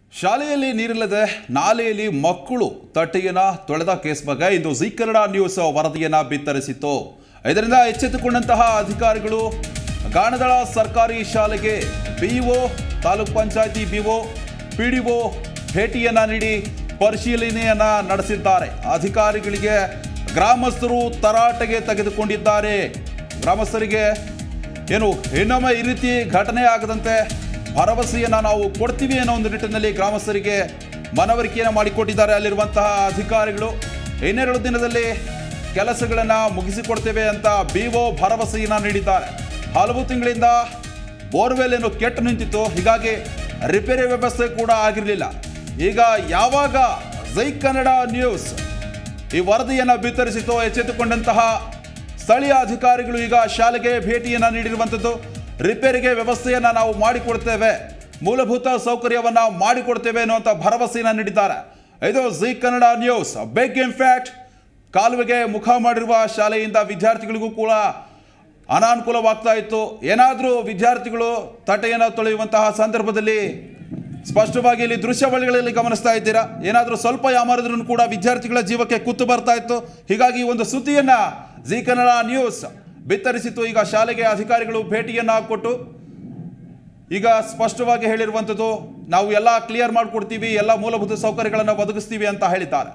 ಶಾಲೆಯಲ್ಲಿ ನೀರಿಲ್ಲದೆ ನಾಲೆಯಲ್ಲಿ ಮಕ್ಕಳು ತಟ್ಟೆಯನ್ನ ತೊಳೆದ ಕೇಸ್ ಬಗ್ಗೆ ಇಂದು ಜಿ ಕನ್ನಡ ನ್ಯೂಸ್ ವರದಿಯನ್ನ ಬಿತ್ತರಿಸಿತ್ತು ಇದರಿಂದ ಎಚ್ಚೆತ್ತುಕೊಂಡಂತಹ ಅಧಿಕಾರಿಗಳು ಗಾಣದಳ ಸರ್ಕಾರಿ ಶಾಲೆಗೆ ಬಿಇಒ ತಾಲೂಕ್ ಪಂಚಾಯತಿ ಬಿಒ ಪಿಡಿಒ ಭೇಟಿಯನ್ನ ನೀಡಿ ಪರಿಶೀಲನೆಯನ್ನ ನಡೆಸಿದ್ದಾರೆ ಅಧಿಕಾರಿಗಳಿಗೆ ಗ್ರಾಮಸ್ಥರು ತರಾಟೆಗೆ ತೆಗೆದುಕೊಂಡಿದ್ದಾರೆ ಗ್ರಾಮಸ್ಥರಿಗೆ ಏನು ಇನ್ನೊಮ್ಮೆ ಈ ರೀತಿ ಘಟನೆ ಆಗದಂತೆ ಭರವಸೆಯನ್ನ ನಾವು ಕೊಡ್ತೀವಿ ಅನ್ನೋ ಒಂದು ನಿಟ್ಟಿನಲ್ಲಿ ಗ್ರಾಮಸ್ಥರಿಗೆ ಮನವರಿಕೆಯನ್ನು ಮಾಡಿಕೊಟ್ಟಿದ್ದಾರೆ ಅಲ್ಲಿರುವಂತಹ ಅಧಿಕಾರಿಗಳು ಇನ್ನೆರಡು ದಿನದಲ್ಲಿ ಕೆಲಸಗಳನ್ನ ಮುಗಿಸಿಕೊಡ್ತೇವೆ ಅಂತ ಬಿಒ ಭರವಸೆಯನ್ನ ನೀಡಿದ್ದಾರೆ ಹಲವು ತಿಂಗಳಿಂದ ಬೋರ್ವೆಲ್ ಏನು ಕೆಟ್ಟು ನಿಂತಿತ್ತು ಹೀಗಾಗಿ ರಿಪೇರಿ ವ್ಯವಸ್ಥೆ ಕೂಡ ಆಗಿರಲಿಲ್ಲ ಈಗ ಯಾವಾಗ ಜೈ ಕನ್ನಡ ನ್ಯೂಸ್ ಈ ವರದಿಯನ್ನು ಬಿತ್ತರಿಸಿತು ಎಚ್ಚೆತ್ತುಕೊಂಡಂತಹ ಸ್ಥಳೀಯ ಅಧಿಕಾರಿಗಳು ಈಗ ಶಾಲೆಗೆ ಭೇಟಿಯನ್ನ ನೀಡಿರುವಂಥದ್ದು ರಿಪೇರಿಗೆ ವ್ಯವಸ್ಥೆಯನ್ನ ನಾವು ಮಾಡಿಕೊಡ್ತೇವೆ ಮೂಲಭೂತ ಸೌಕರ್ಯವನ್ನ ಮಾಡಿಕೊಡ್ತೇವೆ ಅನ್ನುವಂಥ ಭರವಸೆಯನ್ನ ನೀಡಿದ್ದಾರೆ ಇದು Zee Kannada news big impact ಕಾಲುವೆಗೆ ಮುಖ ಮಾಡಿರುವ ಶಾಲೆಯಿಂದ ವಿದ್ಯಾರ್ಥಿಗಳಿಗೂ ಕೂಡ ಅನಾನುಕೂಲವಾಗ್ತಾ ಇತ್ತು ಏನಾದರೂ ವಿದ್ಯಾರ್ಥಿಗಳು ತಟ್ಟೆಯನ್ನು ತೊಳೆಯುವಂತಹ ಸಂದರ್ಭದಲ್ಲಿ ಸ್ಪಷ್ಟವಾಗಿ ಇಲ್ಲಿ ದೃಶ್ಯಾವಳಿಗಳಲ್ಲಿ ಗಮನಿಸ್ತಾ ಇದ್ದೀರಾ ಏನಾದರೂ ಸ್ವಲ್ಪ ಯಾಮಾರಿದ್ರೂ ಕೂಡ ವಿದ್ಯಾರ್ಥಿಗಳ ಜೀವಕ್ಕೆ ಕುತ್ತು ಬರ್ತಾ ಇತ್ತು ಹೀಗಾಗಿ ಈ ಒಂದು ಸುದ್ದಿಯನ್ನ ಜಿ ಕನ್ನಡ ನ್ಯೂಸ್ ಬಿತ್ತರಿಸಿತ್ತು ಈಗ ಶಾಲೆಗೆ ಅಧಿಕಾರಿಗಳು ಭೇಟಿಯನ್ನ ಕೊಟ್ಟು ಈಗ ಸ್ಪಷ್ಟವಾಗಿ ಹೇಳಿರುವಂಥದ್ದು ನಾವು ಎಲ್ಲ ಕ್ಲಿಯರ್ ಮಾಡಿಕೊಡ್ತೀವಿ ಎಲ್ಲ ಮೂಲಭೂತ ಸೌಕರ್ಯಗಳನ್ನು ಒದಗಿಸ್ತೀವಿ ಅಂತ ಹೇಳಿದ್ದಾರೆ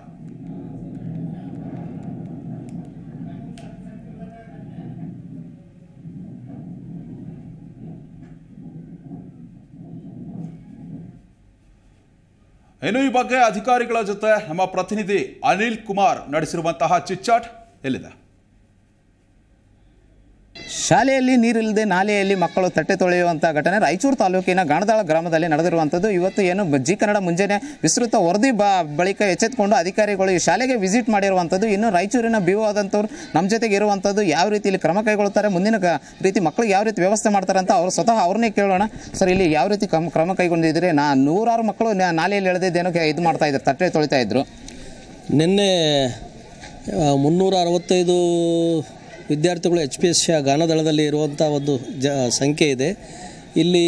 ಇನ್ನು ಈ ಬಗ್ಗೆ ಅಧಿಕಾರಿಗಳ ಜೊತೆ ನಮ್ಮ ಪ್ರತಿನಿಧಿ ಅನಿಲ್ ಕುಮಾರ್ ನಡೆಸಿರುವಂತಹ ಚಿಚ್ಚಾಟ್ ಎಲ್ಲಿದೆ ಶಾಲೆಯಲ್ಲಿ ನೀರಿಲ್ಲದೆ ನಾಲೆಯಲ್ಲಿ ಮಕ್ಕಳು ತಟ್ಟೆ ತೊಳೆಯುವಂಥ ಘಟನೆ ರಾಯಚೂರು ತಾಲೂಕಿನ ಗಾಣದಾಳ ಗ್ರಾಮದಲ್ಲಿ ನಡೆದಿರುವಂಥದ್ದು ಇವತ್ತು ಏನು ಬ- ಜಿ ಕನ್ನಡ ಮುಂಜಾನೆ ವಿಸ್ತೃತ ವರದಿ ಬ ಬಳಿಕ ಎಚ್ಚೆತ್ತುಕೊಂಡು ಅಧಿಕಾರಿಗಳು ಈ ಶಾಲೆಗೆ ವಿಸಿಟ್ ಮಾಡಿರುವಂಥದ್ದು ಇನ್ನು ರಾಯಚೂರಿನ ಬಿ ಒ ಆದಂಥವ್ರು ನಮ್ಮ ಜೊತೆಗೆ ಇರುವಂಥದ್ದು ಯಾವ ರೀತಿ ಇಲ್ಲಿ ಕ್ರಮ ಕೈಗೊಳ್ತಾರೆ ಮುಂದಿನ ಗ- ರೀತಿ ಮಕ್ಕಳಿಗೆ ಯಾವ ರೀತಿ ವ್ಯವಸ್ಥೆ ಮಾಡ್ತಾರೆ ಅಂತ ಅವರು ಸ್ವತಃ ಅವ್ರನ್ನೇ ಕೇಳೋಣ ಸರ್ ಇಲ್ಲಿ ಯಾವ ರೀತಿ ಕ್ರಮ ಕ್ರಮ ಕೈಗೊಂಡಿದ್ರೆ ನಾ ನೂರಾರು ಮಕ್ಕಳು ನ- ನಾಲೆಯಲ್ಲಿ ಎಳೆದಿದ್ದೇನೋ ಇದು ಮಾಡ್ತಾ ಇದ್ರು ತಟ್ಟೆ ತೊಳಿತಾ ಇದ್ರು ನಿನ್ನೆ ಆ, ಮುನ್ನೂರ ಅರವತ್ತೈದು ವಿದ್ಯಾರ್ಥಿಗಳು ಎಚ್ ಪಿ ಎಸ್ ಗಾನದಳದಲ್ಲಿ ಇರುವಂಥ ಒಂದು ಜ ಸಂಖ್ಯೆ ಇದೆ ಇಲ್ಲಿ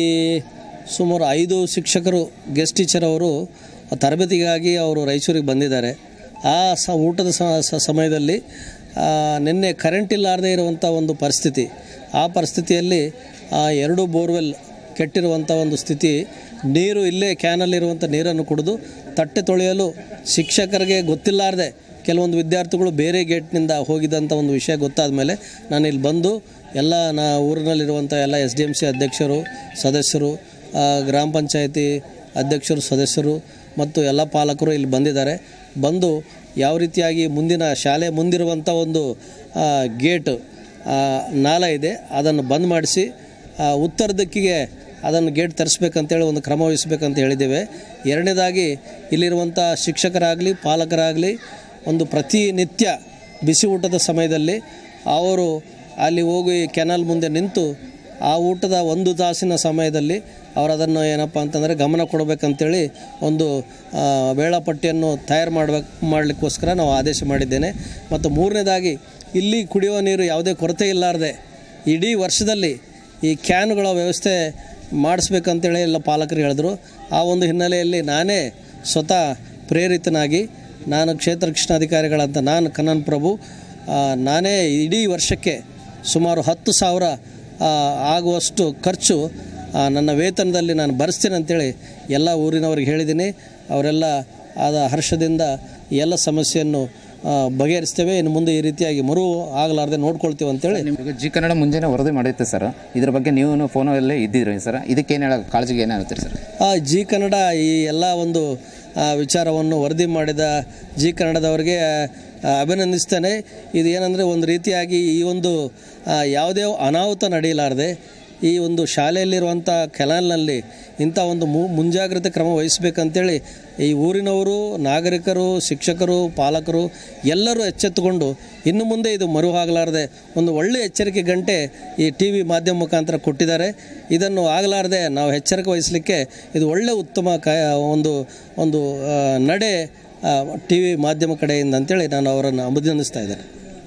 ಸುಮಾರು ಐದು ಶಿಕ್ಷಕರು ಗೆಸ್ಟ್ ಟೀಚರ್ ಅವರು ತರಬೇತಿಗಾಗಿ ಅವರು ರಾಯಚೂರಿಗೆ ಬಂದಿದ್ದಾರೆ ಆ ಸ ಊಟದ ಸ- ಸ- ಸಮಯದಲ್ಲಿ ಆ, ನಿನ್ನೆ ಕರೆಂಟ್ ಇಲ್ಲಾರದೇ ಇರುವಂಥ ಒಂದು ಪರಿಸ್ಥಿತಿ ಆ ಪರಿಸ್ಥಿತಿಯಲ್ಲಿ ಆ ಎರಡು ಬೋರ್ವೆಲ್ ಕೆಟ್ಟಿರುವಂಥ ಒಂದು ಸ್ಥಿತಿ ನೀರು ಇಲ್ಲೇ ಕ್ಯಾನಲ್ಲಿರುವಂಥ ನೀರನ್ನು ಕುಡಿದು ತಟ್ಟೆ ತೊಳೆಯಲು ಶಿಕ್ಷಕರಿಗೆ ಗೊತ್ತಿಲ್ಲಾರದೆ ಕೆಲವೊಂದು ವಿದ್ಯಾರ್ಥಿಗಳು ಬೇರೆ ಗೇಟ್ನಿಂದ ಹೋಗಿದ್ದಂಥ ಒಂದು ವಿಷಯ ಗೊತ್ತಾದ ಮೇಲೆ ನಾನು ಇಲ್ಲಿ ಬಂದು ಎಲ್ಲ ನಾ ಊರಿನಲ್ಲಿರುವಂಥ ಎಲ್ಲ ಎಸ್ ಡಿ ಎಮ್ ಸಿ ಅಧ್ಯಕ್ಷರು ಸದಸ್ಯರು ಆ, ಗ್ರಾಮ ಪಂಚಾಯತಿ ಅಧ್ಯಕ್ಷರು ಸದಸ್ಯರು ಮತ್ತು ಎಲ್ಲ ಪಾಲಕರು ಇಲ್ಲಿ ಬಂದಿದ್ದಾರೆ ಬಂದು ಯಾವ ರೀತಿಯಾಗಿ ಮುಂದಿನ ಶಾಲೆ ಮುಂದಿರುವಂಥ ಒಂದು ಆ, ಗೇಟ್ ಆ, ನಾಲ ಇದೆ ಅದನ್ನು ಬಂದ್ ಮಾಡಿಸಿ ಆ, ಉತ್ತರ ದಿಕ್ಕಿಗೆ ಅದನ್ನು ಗೇಟ್ ತರಿಸ್ಬೇಕಂತೇಳಿ ಒಂದು ಕ್ರಮ ವಹಿಸಬೇಕಂತ ಹೇಳಿದ್ದೇವೆ ಎರಡನೇದಾಗಿ ಇಲ್ಲಿರುವಂಥ ಶಿಕ್ಷಕರಾಗಲಿ ಪಾಲಕರಾಗಲಿ ಒಂದು ಪ್ರತಿನಿತ್ಯ ಬಿಸಿ ಊಟದ ಸಮಯದಲ್ಲಿ ಅವರು ಅಲ್ಲಿ ಹೋಗಿ ಕೆನಲ್ ಮುಂದೆ ನಿಂತು ಆ ಊಟದ ಒಂದು ತಾಸಿನ ಸಮಯದಲ್ಲಿ ಅವರು ಅದನ್ನು ಏನಪ್ಪ ಅಂತಂದರೆ ಗಮನ ಕೊಡಬೇಕಂತೇಳಿ ಒಂದು ಆ, ವೇಳಾಪಟ್ಟಿಯನ್ನು ತಯಾರು ಮಾಡಬೇಕು ಮಾಡಲಿಕ್ಕೋಸ್ಕರ ನಾವು ಆದೇಶ ಮಾಡಿದ್ದೇನೆ ಮತ್ತು ಮೂರನೇದಾಗಿ ಇಲ್ಲಿ ಕುಡಿಯುವ ನೀರು ಯಾವುದೇ ಕೊರತೆ ಇಲ್ಲಾರದೆ ಇಡೀ ವರ್ಷದಲ್ಲಿ ಈ ಕ್ಯಾನ್ಗಳ ವ್ಯವಸ್ಥೆ ಮಾಡಿಸ್ಬೇಕಂತೇಳಿ ಎಲ್ಲ ಪಾಲಕರು ಹೇಳಿದ್ರು ಆ ಒಂದು ಹಿನ್ನೆಲೆಯಲ್ಲಿ ನಾನೇ ಸ್ವತಃ ಪ್ರೇರಿತನಾಗಿ ನಾನು ಕ್ಷೇತ್ರ ಕೃಷ್ಣಾಧಿಕಾರಿಗಳಂತ ನಾನು ಕನ್ನನ್ ಪ್ರಭು ಆ, ನಾನೇ ಇಡೀ ವರ್ಷಕ್ಕೆ ಸುಮಾರು ಹತ್ತು ಸಾವಿರ ಆ, ಆಗುವಷ್ಟು ಖರ್ಚು ಆ, ನನ್ನ ವೇತನದಲ್ಲಿ ನಾನು ಭರಿಸ್ತೀನಿ ಅಂತೇಳಿ ಎಲ್ಲ ಊರಿನವ್ರಿಗೆ ಹೇಳಿದ್ದೀನಿ ಅವರೆಲ್ಲ ಆದ ಹರ್ಷದಿಂದ ಈ ಎಲ್ಲ ಸಮಸ್ಯೆಯನ್ನು ಆ, ಬಗೆಹರಿಸ್ತೇವೆ ಇನ್ನು ಮುಂದೆ ಈ ರೀತಿಯಾಗಿ ಮರು ಆಗಲಾರ್ದೆ ನೋಡ್ಕೊಳ್ತೀವಿ ಅಂತೇಳಿ ನಿಮಗೆ ಜಿ ಕನ್ನಡ ಮುಂಜಾನೆ ವರದಿ ಮಾಡಿತ್ತು ಸರ್ ಇದ್ರ ಬಗ್ಗೆ ನೀವು ಫೋನಲ್ಲೇ ಇದ್ದಿದ್ರಿ ಸರ್ ಇದಕ್ಕೇನು ಹೇಳ ಕಾಳಜಿಗೆ ಏನು ಹೇಳ್ತೀರಿ ಸರ್ ಆ ಜಿ ಕನ್ನಡ ಈ ಎಲ್ಲ ಒಂದು ಆ, ವಿಚಾರವನ್ನು ವರದಿ ಮಾಡಿದ ಜಿ ಕನ್ನಡದವರಿಗೆ ಆ, ಅಭಿನಂದಿಸ್ತೇನೆ ಇದು ಏನಂದರೆ ಒಂದು ರೀತಿಯಾಗಿ ಈ ಒಂದು ಆ, ಯಾವುದೇ ಅನಾಹುತ ನಡೆಯಲಾರದೆ ಈ ಒಂದು ಶಾಲೆಯಲ್ಲಿರುವಂಥ ಕೆನಾಲ್ನಲ್ಲಿ ಇಂಥ ಒಂದು ಮು ಮುಂಜಾಗ್ರತೆ ಕ್ರಮ ವಹಿಸಬೇಕಂತೇಳಿ ಈ ಊರಿನವರು ನಾಗರಿಕರು ಶಿಕ್ಷಕರು ಪಾಲಕರು ಎಲ್ಲರೂ ಎಚ್ಚೆತ್ತುಕೊಂಡು ಇನ್ನು ಮುಂದೆ ಇದು ಮರು ಆಗಲಾರದೆ ಒಂದು ಒಳ್ಳೆಯ ಎಚ್ಚರಿಕೆ ಗಂಟೆ ಈ ಟಿ ವಿ ಮಾಧ್ಯಮ ಮುಖಾಂತರ ಕೊಟ್ಟಿದ್ದಾರೆ ಇದನ್ನು ಆಗಲಾರದೆ ನಾವು ಎಚ್ಚರಿಕೆ ವಹಿಸಲಿಕ್ಕೆ ಇದು ಒಳ್ಳೆ ಉತ್ತಮ ಕ ಒಂದು ಒಂದು ಆ, ನಡೆ ಟಿ ವಿ ಮಾಧ್ಯಮ ಕಡೆಯಿಂದ ಅಂತೇಳಿ ನಾನು ಅವರನ್ನು ಅಭಿನಂದಿಸ್ತಾ ಇದ್ದೇನೆ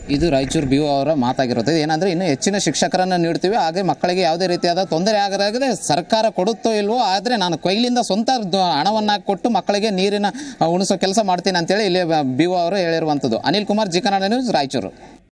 ಇದು ರಾಯಚೂರು ಬಿ ಅವರ ಮಾತಾಗಿರುತ್ತದೆ ಏನಂದ್ರೆ ಇನ್ನು ಹೆಚ್ಚಿನ ಶಿಕ್ಷಕರನ್ನು ನೀಡ್ತೀವಿ ಹಾಗೆ ಮಕ್ಕಳಿಗೆ ಯಾವುದೇ ರೀತಿಯಾದ ತೊಂದರೆ ಆಗದಾಗದೆ ಸರ್ಕಾರ ಕೊಡುತ್ತೋ ಇಲ್ವೋ ಆದರೆ ನಾನು ಕೊಯ್ಲಿಂದ ಸ್ವಂತ ದ- ಹಣವನ್ನ ಕೊಟ್ಟು ಮಕ್ಕಳಿಗೆ ನೀರಿನ ಆ, ಉಣಿಸೋ ಕೆಲಸ ಮಾಡ್ತೀನಿ ಅಂತೇಳಿ ಇಲ್ಲಿ ಬಿ ಅವರು ಹೇಳಿರುವಂಥದ್ದು ಅನಿಲ್ ಕುಮಾರ್ ಜಿ ಕನ್ನಡ ನ್ಯೂಸ್ ರಾಯಚೂರು